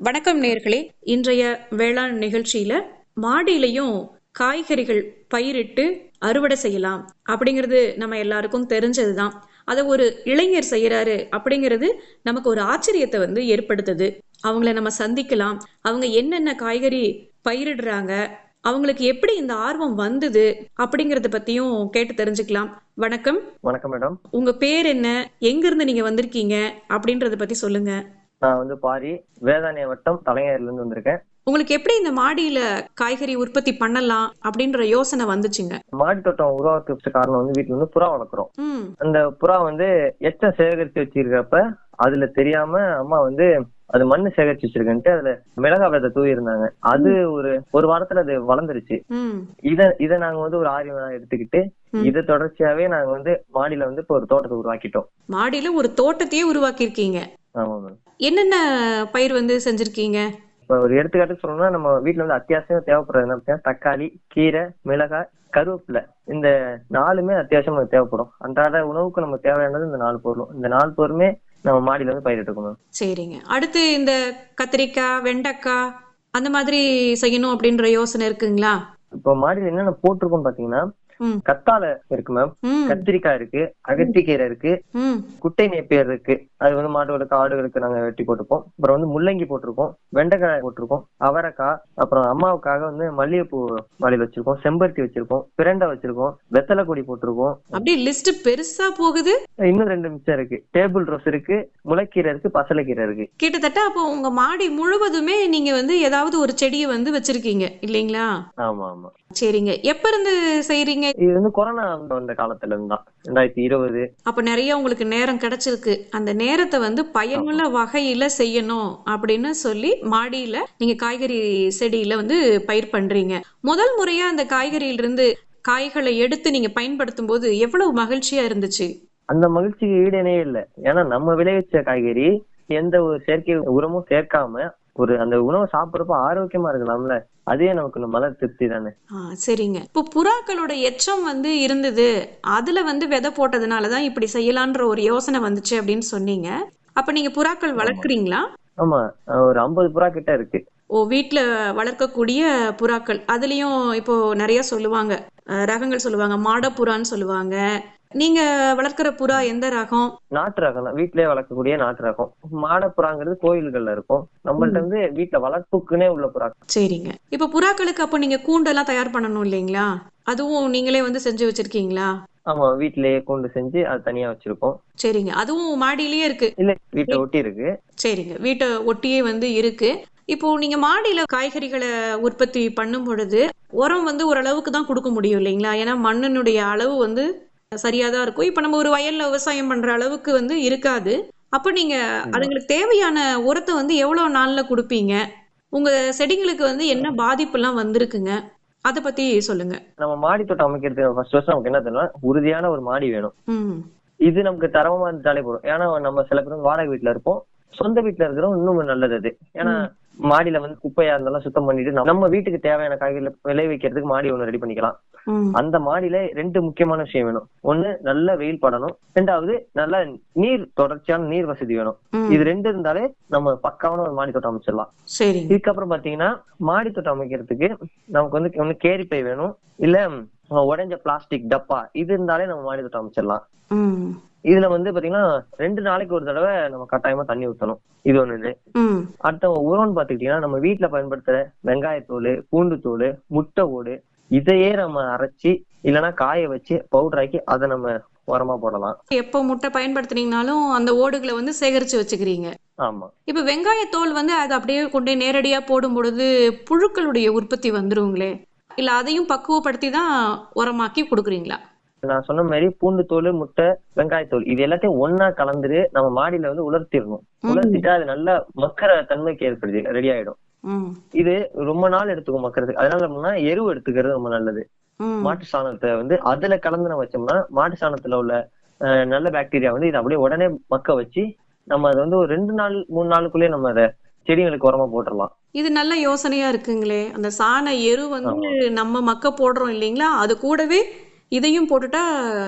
வணக்கம் நேர்களே இன்றைய வேளாண் நிகழ்ச்சியில மாடியிலையும் காய்கறிகள் பயிரிட்டு அறுவடை செய்யலாம் அப்படிங்கிறது நம்ம எல்லாருக்கும் தெரிஞ்சதுதான் அதை ஒரு இளைஞர் செய்யறாரு அப்படிங்கிறது நமக்கு ஒரு ஆச்சரியத்தை வந்து ஏற்படுத்துது அவங்கள நம்ம சந்திக்கலாம் அவங்க என்னென்ன காய்கறி பயிரிடுறாங்க அவங்களுக்கு எப்படி இந்த ஆர்வம் வந்தது அப்படிங்கறத பத்தியும் கேட்டு தெரிஞ்சுக்கலாம் வணக்கம் வணக்கம் மேடம் உங்க பேர் என்ன எங்க இருந்து நீங்க வந்திருக்கீங்க அப்படின்றத பத்தி சொல்லுங்க நான் வந்து பாரி வேதானிய வட்டம் தலைஞர்ல இருந்து வந்திருக்கேன் உங்களுக்கு எப்படி இந்த மாடியில காய்கறி உற்பத்தி பண்ணலாம் அப்படின்ற யோசனை வந்துச்சுங்க மாடி தோட்டம் உருவாக்குறதுக்கு காரணம் வந்து வீட்டுல வந்து புறா வளர்க்குறோம் ம் அந்த புறா வந்து எச்சம் சேகரிச்சு வச்சிருக்கப்ப அதுல தெரியாம அம்மா வந்து அது மண்ணு சேகரிச்சு வச்சிருக்கேன்ட்டு அதுல மிளகா விதை தூவி இருந்தாங்க அது ஒரு ஒரு வாரத்துல அது வளர்ந்துருச்சு ம் இத இத நாங்க வந்து ஒரு ஆர்வம் எடுத்துக்கிட்டு ம். இதை தொடர்ச்சியாவே நாங்க வந்து மாடியில வந்து இப்போ ஒரு தோட்டத்தை உருவாக்கிட்டோம் மாடியில ஒரு தோட்டத்தையே உருவாக்கியிருக்கீங்க ஆமா மேம் என்னென்ன பயிர் வந்து செஞ்சிருக்கீங்க இப்ப ஒரு எடுத்துக்காட்டு சொல்லணும்னா நம்ம வீட்ல வந்து அத்தியாவசியம் தேவைப்படுறது என்ன பார்த்தீங்கன்னா தக்காளி கீரை மிளகாய் கருவேப்பிலை இந்த நாலுமே அத்தியாவசியம் நமக்கு தேவைப்படும் அன்றாட உணவுக்கு நம்ம தேவையானது இந்த நாலு பொருளும் இந்த நாலு பொருளுமே நம்ம மாடியில வந்து பயிரிட்டுக்கணும் மேம் சரிங்க அடுத்து இந்த கத்திரிக்காய் வெண்டைக்காய் அந்த மாதிரி செய்யணும் அப்படின்ற யோசனை இருக்குங்களா இப்போ மாடியில என்னென்ன போட்டிருக்கோம் பாத்தீங்கன்னா ம் கத்தாழை இருக்கு மேம் ம் கத்திரிக்காய் இருக்கு அகத்திக்கீரை இருக்கு ம் குட்டை நேப்பியர் இருக்கு அது வந்து மாடுகளுக்கு ஆடுகளுக்கு நாங்க வெட்டி போட்டுப்போம் அப்புறம் வந்து முள்ளங்கி போட்டிருக்கோம் வெண்டைக்காய் போட்டிருக்கோம் அவரைக்காய் அப்புறம் அம்மாவுக்காக வந்து மல்லிகைப்பூ மாடியில் வச்சிருக்கோம் செம்பருத்தி வச்சிருக்கோம் பிரண்டை வச்சிருக்கோம் வெத்தலை கொடி போட்டிருக்கோம் அப்படியே லிஸ்ட் பெருசா போகுது இன்னும் ரெண்டு மிச்சம் இருக்கு டேபிள் ரோஸ் இருக்கு முளைக்கீரை இருக்கு பசலைக்கீரை இருக்கு கிட்டத்தட்ட அப்போ உங்க மாடி முழுவதுமே நீங்க வந்து ஏதாவது ஒரு செடியை வந்து வச்சிருக்கீங்க இல்லைங்களா ஆமா ஆமா சரிங்க எப்ப இருந்து செய்றீங்க இது வந்து கொரோனா வந்த காலத்துல இருந்தா ரெண்டாயிரத்தி இருபது அப்ப நிறைய உங்களுக்கு நேரம் கிடைச்சிருக்கு அந்த நேரத்தை வந்து பயனுள்ள வகையில செய்யணும் அப்படின்னு சொல்லி மாடியில நீங்க காய்கறி செடியில வந்து பயிர் பண்றீங்க முதல் முறையா அந்த காய்கறியில இருந்து காய்களை எடுத்து நீங்க பயன்படுத்தும் போது எவ்வளவு மகிழ்ச்சியா இருந்துச்சு அந்த மகிழ்ச்சிக்கு ஈடனே இல்ல ஏன்னா நம்ம விளைவிச்ச காய்கறி எந்த ஒரு செயற்கை உரமும் சேர்க்காம ஒரு அந்த உணவை சாப்பிடுறப்ப ஆரோக்கியமா இருக்கலாம்ல அதே நமக்கு மன திருப்தி தானே ஆ, சரிங்க இப்போ புறாக்களோட எச்சம் வந்து இருந்தது அதுல வந்து விதை போட்டதுனாலதான் இப்படி செய்யலான்ற ஒரு யோசனை வந்துச்சு அப்படின்னு சொன்னீங்க அப்ப நீங்க புறாக்கள் வளர்க்குறீங்களா ஆமா அஹ் ஒரு ஐம்பது புறா கிட்ட இருக்கு ஓ வீட்ல வளர்க்கக்கூடிய புறாக்கள் அதுலயும் இப்போ நிறைய சொல்லுவாங்க அஹ், ரகங்கள் சொல்லுவாங்க மாடப்புறான்னு சொல்லுவாங்க நீங்க வளர்க்கிற புறா எந்த ரகம் நாட்டு ரகம் தான் வீட்லயே வளர்க்கக்கூடிய நாட்டு ரகம் மாடப்புறாங்கிறது கோயில்கள்ல இருக்கும் நம்மள்ட்ட வந்து வீட்டுல வளர்ப்புக்குன்னே உள்ள புறா சரிங்க இப்போ புறாக்களுக்கு அப்போ நீங்க கூண்டெல்லாம் தயார் பண்ணணும் இல்லைங்களா அதுவும் நீங்களே வந்து செஞ்சு வச்சிருக்கீங்களா ஆமா வீட்லயே கொண்டு செஞ்சு அது தனியா வச்சிருக்கோம் சரிங்க அதுவும் மாடியிலேயே இருக்கு இல்ல வீட்டை ஒட்டி இருக்கு சரிங்க வீட்டை ஒட்டியே வந்து இருக்கு இப்போ நீங்க மாடியில காய்கறிகளை உற்பத்தி பண்ணும் பொழுது உரம் வந்து ஓரளவுக்கு தான் கொடுக்க முடியும் இல்லைங்களா ஏன்னா மண்ணினுடைய அளவு வந்து சரியா தான் இருக்கும் இப்போ நம்ம ஒரு வயல்ல விவசாயம் பண்ற அளவுக்கு வந்து இருக்காது அப்ப நீங்க அதுங்களுக்கு தேவையான உரத்தை வந்து எவ்வளவு நாள்ல கொடுப்பீங்க உங்க செடிங்களுக்கு வந்து என்ன பாதிப்புலாம் வந்திருக்குங்க அதை பத்தி சொல்லுங்க நம்ம மாடி தோட்டம் அமைக்கிறதுக்கு ஃபர்ஸ்ட் ஃபர்ஸ்ட் நமக்கு என்ன தெரியுமா உறுதியான ஒரு மாடி வேணும் ம் இது நமக்கு தரமா இருந்துட்டாலே போதும் ஏன்னா நம்ம சில பேர் வந்து வாடகை வீட்டுல இருப்போம் சொந்த வீட்டுல இருக்கிறோம் இன்னும் நல்லது அது ஏன்னா மாடியில வந்து குப்பையா இருந்தாலும் சுத்தம் பண்ணிட்டு நம்ம- நம்ம வீட்டுக்கு தேவையான காய்கறிகளை விளைவிக்கிறதுக்கு மாடி ஒண்ணு ரெடி பண்ணிக்கலாம் ம் அந்த மாடியில ரெண்டு முக்கியமான விஷயம் வேணும் ஒண்ணு நல்ல வெயில் படணும் ரெண்டாவது நல்ல நீர் தொடர்ச்சியான நீர் வசதி வேணும் ம். இது ரெண்டு இருந்தாலே நம்ம பக்காவான ஒரு மாடி தோட்டம் அமைச்சிடலாம் சரிங்க இதுக்கப்புறம் பாத்தீங்கன்னா மாடி தோட்டம் அமைக்கிறதுக்கு நமக்கு வந்து ஒண்ணு கேரிப்பை வேணும் இல்ல ம், உடைஞ்ச பிளாஸ்டிக் டப்பா இது இருந்தாலே நம்ம மாடி தோட்டம் அமைச்சிடலாம் ம் இதுல வந்து பாத்தீங்கன்னா ரெண்டு நாளைக்கு ஒரு தடவை நம்ம கட்டாயமா தண்ணி ஊத்தணும் இது ஒண்ணு இது. ம் அடுத்த உரம்னு பாத்துக்கிட்டீங்கன்னா நம்ம வீட்டுல பயன்படுத்துற வெங்காயத்தோல் பூண்டு தோல் முட்டை ஓடு இதையே நம்ம அரைச்சி இல்லைன்னா காய வச்சு பவுடர் ஆக்கி அதை நம்ம உரமா போடலாம் எப்போ முட்டை பயன்படுத்துனீங்கனாலும் அந்த ஓடுகளை வந்து சேகரிச்சு வச்சுக்கிறீங்க ஆமா இப்ப வெங்காயத்தோல் வந்து அது அப்படியே கொண்டு போய் நேரடியா போடும் பொழுது புழுக்களுடைய உற்பத்தி வந்துருங்களே இல்ல அதையும் பக்குவப்படுத்தி தான் உரமாக்கி கொடுக்குறீங்களா நான் சொன்ன மாதிரி பூண்டு தோல் முட்டை வெங்காயத்தோல் இது எல்லாத்தையும் ஒண்ணா கலந்துட்டு நம்ம மாடியில வந்து உலர்த்திடணும் உலர்த்திட்டு அது நல்ல மக்கற தன்மைக்கு ஏற்படுது ரெடி ஆயிடும் ம் இது ரொம்ப நாள் எடுத்துக்கும் மக்கறதுக்கு அதனால நம்மனா எருவு எடுத்துக்கிறது ரொம்ப நல்லது ம் மாட்டு சாணத்தை வந்து அதுல கலந்து நம்ம வச்சோம்னா மாட்டு சாணத்துல உள்ள அஹ், நல்ல பாக்டீரியா வந்து இதை அப்படியே உடனே மக்க வச்சு நம்ம அதை வந்து ஒரு ரெண்டு நாள் மூணு நாளுக்குள்ளேயே நம்ம அதை செடிகளுக்கு உரமா போட்டுடலாம் இது நல்ல யோசனையா இருக்குங்களே அந்த சாண எரு வந்து நம்ம மக்க போடுறோம் இல்லைங்களா அது கூடவே இதையும் போட்டுட்டா